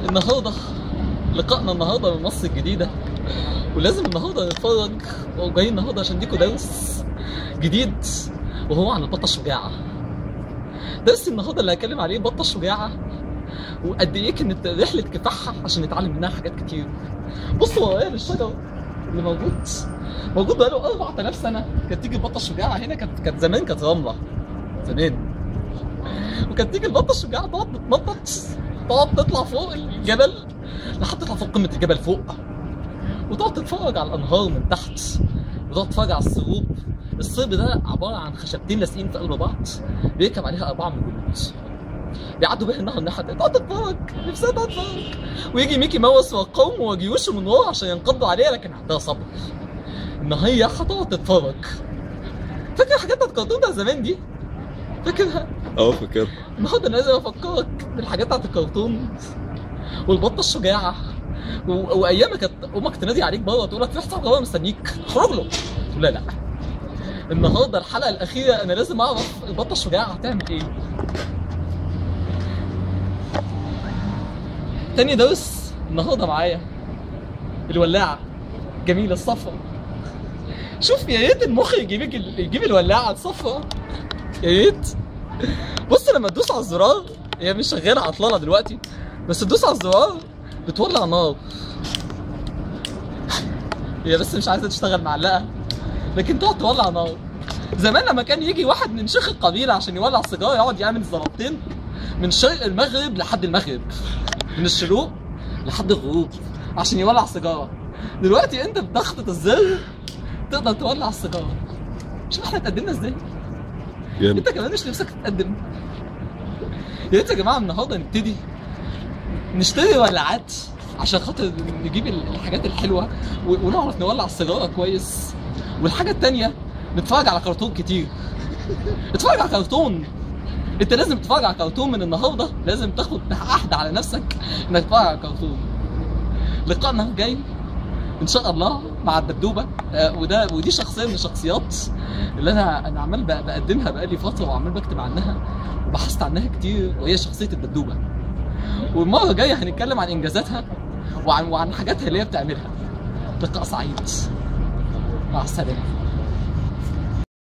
النهارده لقائنا النهارده من مصر الجديده ولازم النهارده نتفرج وجايين النهارده عشان اديكوا درس جديد وهو عن البطه الشجاعه درس النهارده اللي هتكلم عليه بطه الشجاعه وقد ايه كانت رحله كفاحها عشان نتعلم منها حاجات كتير بصوا ورايا للشجر اللي موجود موجود بقاله 4000 سنه كانت تيجي البطه الشجاعه هنا كانت كانت زمان كانت رمله زمان وكانت تيجي البطه الشجاعه تقعد تتنطط تقعد تطلع فوق الجبل لحد تطلع فوق قمه الجبل فوق وتقعد تتفرج على الانهار من تحت وتقعد تتفرج على الصروب الصرب ده عباره عن خشبتين لازقين في قلب بعض بيركب عليها اربعه من الجنود بيعدوا بيها النهر الناحيه التانية تقعد تتفرج نفسها تقعد تتفرج ويجي ميكي ماوس وقومه وجيوشه من ورا عشان ينقضوا عليها لكن عندها صبر ان هي هتقعد تتفرج فاكر الحاجات بتاعت الكرتون بتاع زمان دي فاكرها اه فاكر النهارده انا لازم افكرك بالحاجات بتاعت الكرتون والبطه الشجاعه و... وايامها كانت امك تنادي عليك بره تقول لك في حصان جوه مستنيك اخرج له تقول لا لا النهارده الحلقه الاخيره انا لازم اعرف البطه الشجاعه هتعمل ايه تاني درس النهارده معايا الولاعه جميله الصفرا شوف يا ريت المخرج يجيب يجيب الولاعه الصفرا يا ريت بص لما تدوس على الزرار هي مش شغاله عطلانه دلوقتي بس تدوس على الزرار بتولع نار هي بس مش عايزه تشتغل معلقه لكن تقعد تولع نار زمان لما كان يجي واحد من شيخ القبيله عشان يولع سيجاره يقعد يعمل زلطتين من شرق المغرب لحد المغرب من الشروق لحد الغروب عشان يولع سيجاره دلوقتي انت بضغطه الزر تقدر تولع السيجاره شوف احنا اتقدمنا ازاي جامد انت كمان مش نفسك تتقدم يا ريت يا جماعه النهارده نبتدي نشتري ولعات عشان خاطر نجيب الحاجات الحلوه و- ونعرف نولع السيجاره كويس والحاجه التانيه نتفرج على كرتون كتير اتفرج على كرتون انت لازم تتفرج على كرتون من النهارده لازم تاخد عهد على نفسك انك تتفرج على كرتون لقائنا الجاي ان شاء الله مع الدبدوبه آه، وده ودي شخصيه من الشخصيات اللي انا انا عمال بق- بقدمها بقالي فتره وعمال بكتب عنها وبحثت عنها كتير وهي شخصيه الدبدوبه والمره الجايه هنتكلم عن انجازاتها وعن وعن حاجاتها اللي هي بتعملها لقاء سعيد مع السلامه